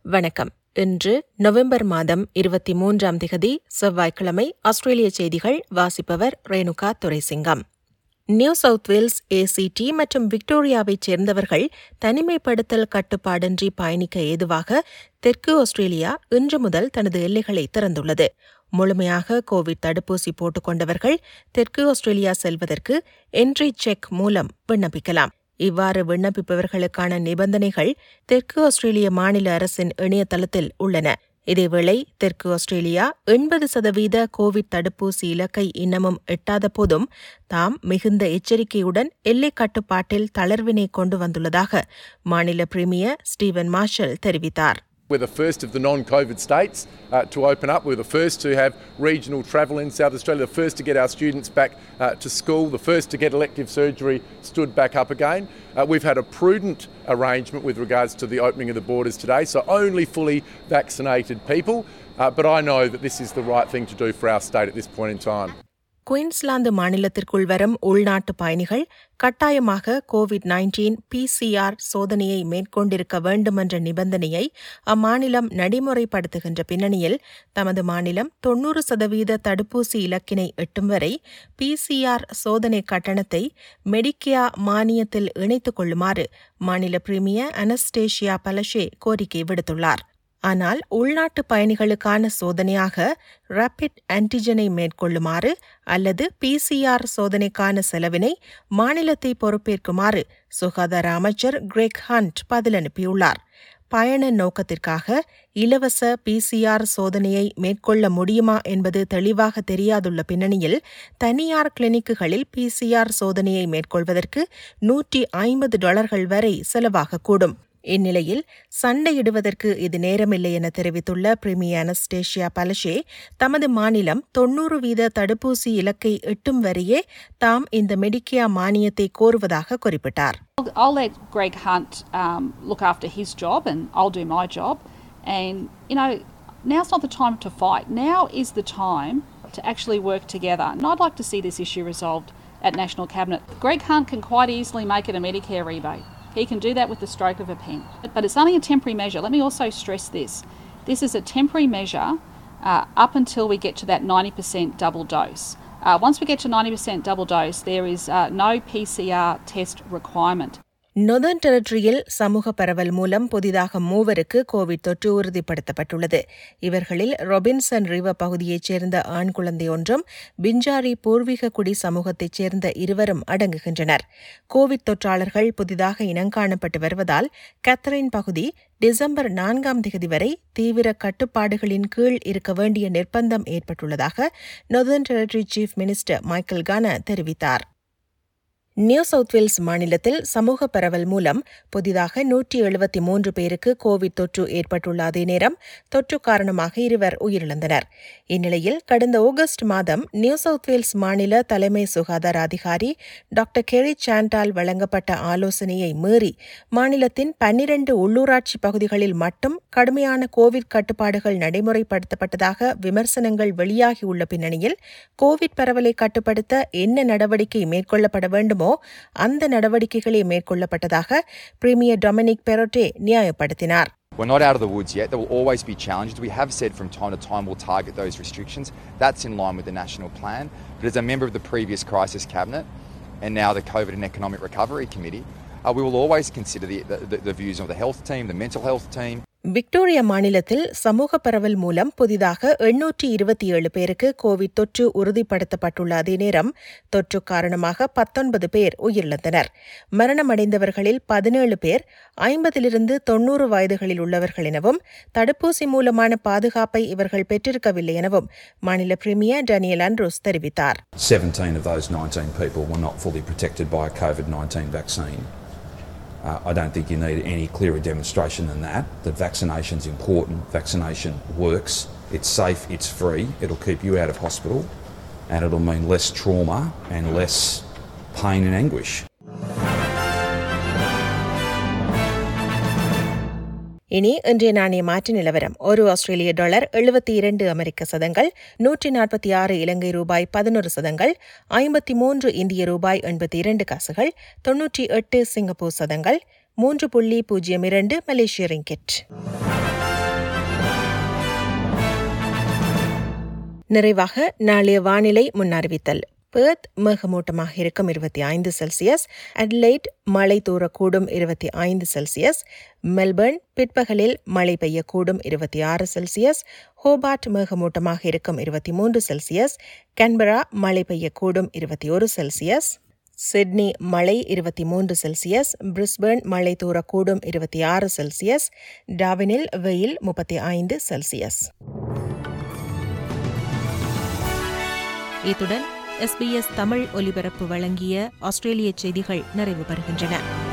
வணக்கம் இன்று நவம்பர் மாதம் இருபத்தி மூன்றாம் திகதி செவ்வாய்க்கிழமை ஆஸ்திரேலிய செய்திகள் வாசிப்பவர் Renuka Duraisingam New South Wales ACT மற்றும் விக்டோரியாவைச் சேர்ந்தவர்கள் தனிமைப்படுத்தல் கட்டுப்பாடின்றி பயணிக்க ஏதுவாக தெற்கு ஆஸ்திரேலியா இன்று முதல் தனது எல்லைகளை திறந்துள்ளது முழுமையாக கோவிட் தடுப்பூசி போட்டுக் கொண்டவர்கள் தெற்கு ஆஸ்திரேலியா செல்வதற்கு என்ட்ரி செக் மூலம் விண்ணப்பிக்கலாம் இவ்வாறு விண்ணப்பிப்பவர்களுக்கான நிபந்தனைகள் தெற்கு ஆஸ்திரேலிய மாநில அரசின் இணையதளத்தில் உள்ளன இதேவேளை தெற்கு ஆஸ்திரேலியா எண்பது சதவீத கோவிட் தடுப்பூசி இலக்கை இன்னமும் எட்டாத போதும் தாம் மிகுந்த எச்சரிக்கையுடன் எல்லை கட்டுப்பாட்டில் தளர்வினை கொண்டு வந்துள்ளதாக மாநில பிரீமியர் ஸ்டீவன் மார்ஷல் தெரிவித்தார் We're the first of the non COVID states uh, to open up. We're the first to have regional travel in South Australia, the first to get our students back uh, to school, the first to get elective surgery stood back up again. Uh, we've had a prudent arrangement with regards to the opening of the borders today, so only fully vaccinated people. Uh, but I know that this is the right thing to do for our state at this point in time. Queensland மாநிலத்திற்குள் வரும் உள்நாட்டு பயணிகள் கட்டாயமாக Covid nineteen PCR சோதனையை மேற்கொண்டிருக்க வேண்டுமென்ற நிபந்தனையை அம்மாநிலம் நடைமுறைப்படுத்துகின்ற பின்னணியில் தமது மாநிலம் தொன்னூறு சதவீத தடுப்பூசி இலக்கினை எட்டும் வரை பிசிஆர் சோதனை கட்டணத்தை மெடிக்கியா மானியத்தில் இணைத்துக் கொள்ளுமாறு மாநில பிரீமியர் அனஸ்டேஷியா பலஷே கோரிக்கை விடுத்துள்ளார் ஆனால் உள்நாட்டு பயணிகளுக்கான சோதனையாக ரேபிட் ஆன்டிஜனை மேற்கொள்ளுமாறு அல்லது பிசிஆர் சோதனைக்கான செலவினை மாநிலத்தை பொறுப்பேற்குமாறு சுகாதார அமைச்சர் கிரெக் ஹண்ட் பதில் அனுப்பியுள்ளார் பயண நோக்கத்திற்காக இலவச பிசிஆர் சோதனையை மேற்கொள்ள முடியுமா என்பது தெளிவாக தெரியாதுள்ள பின்னணியில் தனியார் கிளினிக்குகளில் பிசிஆர் சோதனையை மேற்கொள்வதற்கு நூற்றி ஐம்பது டாலர்கள் வரை செலவாகக்கூடும் இந்நிலையில் சண்டையிடுவதற்கு இது நேரமில்லை என தெரிவித்துள்ள பிரிமியர் அனஸ்டேஷியா பலஷே தமது மாநிலம் தொன்னூறு வீத தடுப்பூசி இலக்கை எட்டும் வரையே தாம் இந்த மெடிக்கியா மானியத்தை கோருவதாக குறிப்பிட்டார் I'll, I'll let Greg Hunt um, look after his job and I'll do my job. And, you know, now's not the time to fight. Now is the time to actually work together. And I'd like to see this issue resolved at National Cabinet. Greg Hunt can quite easily make it a Medicare rebate. He can do that with the stroke of a pen. But it's only a temporary measure. Let me also stress this. This is a temporary measure uh, up until we get to that 90% double dose. Uh, once we get to 90% double dose, there is uh, no PCR test requirement. Northern டெரிட்டரியில் சமூக பரவல் மூலம் புதிதாக மூவருக்கு Covid தொற்று உறுதிப்படுத்தப்பட்டுள்ளது இவர்களில் Robinson river பகுதியைச் சேர்ந்த ஆண் குழந்தை ஒன்றும் பிஞ்சாரி பூர்வீக குடி சமூகத்தைச் சேர்ந்த இருவரும் அடங்குகின்றனர் கோவிட் தொற்றாளர்கள் புதிதாக இனங்காணப்பட்டு வருவதால் கத்தரின் பகுதி டிசம்பர் நான்காம் தேதி வரை தீவிர கட்டுப்பாடுகளின் கீழ் இருக்க வேண்டிய நிர்பந்தம் ஏற்பட்டுள்ளதாக northern territory chief minister Michael Gunner தெரிவித்தார் நியூ சவுத் வேல்ஸ் மாநிலத்தில் சமூக பரவல் மூலம் புதிதாக நூற்றி எழுபத்தி மூன்று பேருக்கு கோவிட் தொற்று ஏற்பட்டுள்ள அதே நேரம் தொற்று காரணமாக இருவர் உயிரிழந்தனர் இந்நிலையில் கடந்த ஆகஸ்ட் மாதம் நியூ சவுத் வேல்ஸ் மாநில தலைமை சுகாதார அதிகாரி டாக்டர் கெரி சாண்டால் வழங்கப்பட்ட ஆலோசனையை மீறி மாநிலத்தின் பன்னிரண்டு உள்ளூராட்சி பகுதிகளில் மட்டும் கடுமையான கோவிட் கட்டுப்பாடுகள் நடைமுறைப்படுத்தப்பட்டதாக விமர்சனங்கள் வெளியாகியுள்ள பின்னணியில் கோவிட் பரவலை கட்டுப்படுத்த என்ன நடவடிக்கை மேற்கொள்ளப்பட வேண்டுமோ அந்த நடவடிக்கைகளே மேற்கொள்ளப்பட்டதாக பிரீமியர் டொமினிக் பெரோட்டே நியாயப்படுத்தினார் We're not out of the woods yet. There will always be challenges. We have said from time to time we'll target those restrictions. That's in line with the national plan. But as a member of the previous crisis cabinet and now the COVID and Economic Recovery Committee, uh, we will always consider the, the, the views of the health team, the mental health team, Victoria மாநிலத்தில் சமூக பரவல் மூலம் புதிதாக எண்ணூற்றி இருபத்தி ஏழு பேருக்கு Covid தொற்று உறுதிப்படுத்தப்பட்டுள்ள அதே நேரம் தொற்று காரணமாக பத்தொன்பது பேர் உயிரிழந்தனர் மரணமடைந்தவர்களில் பதினேழு பேர் ஐம்பதிலிருந்து தொன்னூறு வயதுகளில் உள்ளவர்கள் எனவும் தடுப்பூசி மூலமான பாதுகாப்பை இவர்கள் பெற்றிருக்கவில்லை எனவும் மாநில பிரீமியர் டேனியல் அண்ட்ரூஸ் தெரிவித்தார் 17 of those 19 people were not fully protected by a COVID 19 vaccine. Uh, I don't think you need any clearer demonstration than that. That vaccination's important, vaccination works, it's safe, it's free, it'll keep you out of hospital, and it'll mean less trauma and less pain and anguish. இனி இன்றைய நாணய மாற்று நிலவரம் ஒரு ஆஸ்திரேலிய dollar எழுபத்தி இரண்டு அமெரிக்க சதங்கள் நூற்றி நாற்பத்தி ஆறு இலங்கை ரூபாய் பதினொரு சதங்கள் ஐம்பத்தி மூன்று இந்திய ரூபாய் எண்பத்தி இரண்டு காசுகள் தொன்னூற்றி எட்டு சிங்கப்பூர் சதங்கள் மூன்று புள்ளி பூஜ்ஜியம் இரண்டு மலேசிய ரிங்கெட் நிறைவாக நாளைய வானிலை முன்னறிவித்தல் பெர்த் மேகமூட்டமாக இருக்கும் இருபத்தி ஐந்து செல்சியஸ் அட்லைட் மழை தூரக்கூடும் இருபத்தி ஐந்து செல்சியஸ் மெல்பர்ன் பிற்பகலில் மழை பெய்யக்கூடும் இருபத்தி ஆறு செல்சியஸ் ஹோபார்ட் மேகமூட்டமாக இருக்கும் இருபத்தி மூன்று செல்சியஸ் கன்பரா மழை பெய்யக்கூடும் இருபத்தி ஒரு செல்சியஸ் சிட்னி மழை இருபத்தி மூன்று செல்சியஸ் பிரிஸ்பர்ன் மழை தூரக்கூடும் இருபத்தி ஆறு செல்சியஸ் டாவினில் வெயில் முப்பத்தி ஐந்து செல்சியஸ் இத்துடன் எஸ்பிஎஸ் தமிழ் ஒலிபரப்பு வழங்கிய ஆஸ்திரேலிய செய்திகள் நிறைவு பெறுகின்றன